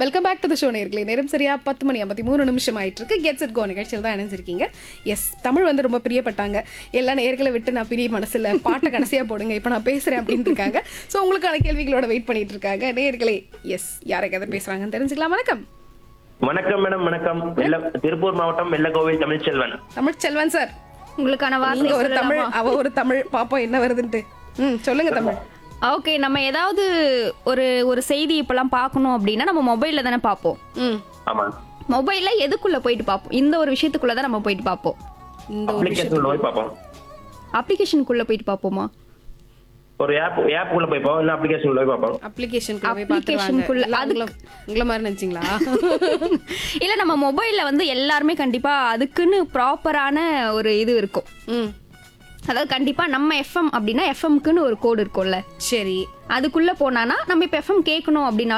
welcome back to the show நேர்களே நேரம் சரியா பத்து மணி ஐம்பத்தி மூணு நிமிஷம் ஆயிட்டு இருக்கு கெட்ஸ் இட் கோ நிகழ்ச்சியில் தான் இணைஞ்சிருக்கீங்க எஸ் தமிழ் வந்து ரொம்ப பிரியப்பட்டாங்க எல்லா நேர்களை விட்டு நான் பிரிய மனசுல பாட்டை கடைசியா போடுங்க இப்போ நான் பேசுறேன் அப்படின்னு இருக்காங்க ஸோ உங்களுக்கான கேள்விகளோட வெயிட் பண்ணிட்டு இருக்காங்க நேர்களே எஸ் யாரை கதை பேசுறாங்கன்னு தெரிஞ்சுக்கலாம் வணக்கம் வணக்கம் மேடம் வணக்கம் வெள்ள திருப்பூர் மாவட்டம் வெள்ளக்கோவில் தமிழ்ச்செல்வன் தமிழ் செல்வன் சார் உங்களுக்கான நீங்க வார்த்தை ஒரு தமிழ் அவ ஒரு தமிழ் பாப்போம் என்ன வருதுன்ட்டு ம் சொல்லுங்க தமிழ் ஓகே நம்ம ஏதாவது ஒரு ஒரு செய்தி இப்பெல்லாம் பார்க்கணும் அப்படின்னா நம்ம மொபைல்ல தானே பார்ப்போம் ம் ஆமா மொபைல்ல எதுக்குள்ள போயிட்டு பார்ப்போம் இந்த ஒரு விஷயத்துக்குள்ள தான் நம்ம போயிட்டு பார்ப்போம் இந்த ஒரு அப்ளிகேஷன் போய் பார்ப்போம் அப்ளிகேஷனுக்குள்ள போயிட்டு பார்ப்போமா ஒரு ஆப் ஆப் உள்ள போய் பார்ப்போம் இல்ல அப்ளிகேஷன் போய் பார்ப்போம் அப்ளிகேஷனுக்குள்ள போய் Applicationக்குள்ள பார்த்துருவாங்க உங்களை மாதிரி நினைச்சிங்களா இல்ல நம்ம மொபைல்ல வந்து எல்லாருமே கண்டிப்பா அதுக்குன்னு ப்ராப்பரான ஒரு இது இருக்கும் ம் அதாவது கண்டிப்பா நம்ம எஃப்எம் அப்படின்னா எஃப்எம்க்குன்னு ஒரு கோடு இருக்கும்ல சரி அதுக்குள்ள போனானா நம்ம இப்ப எஃப்எம் கேட்கணும் அப்படின்னா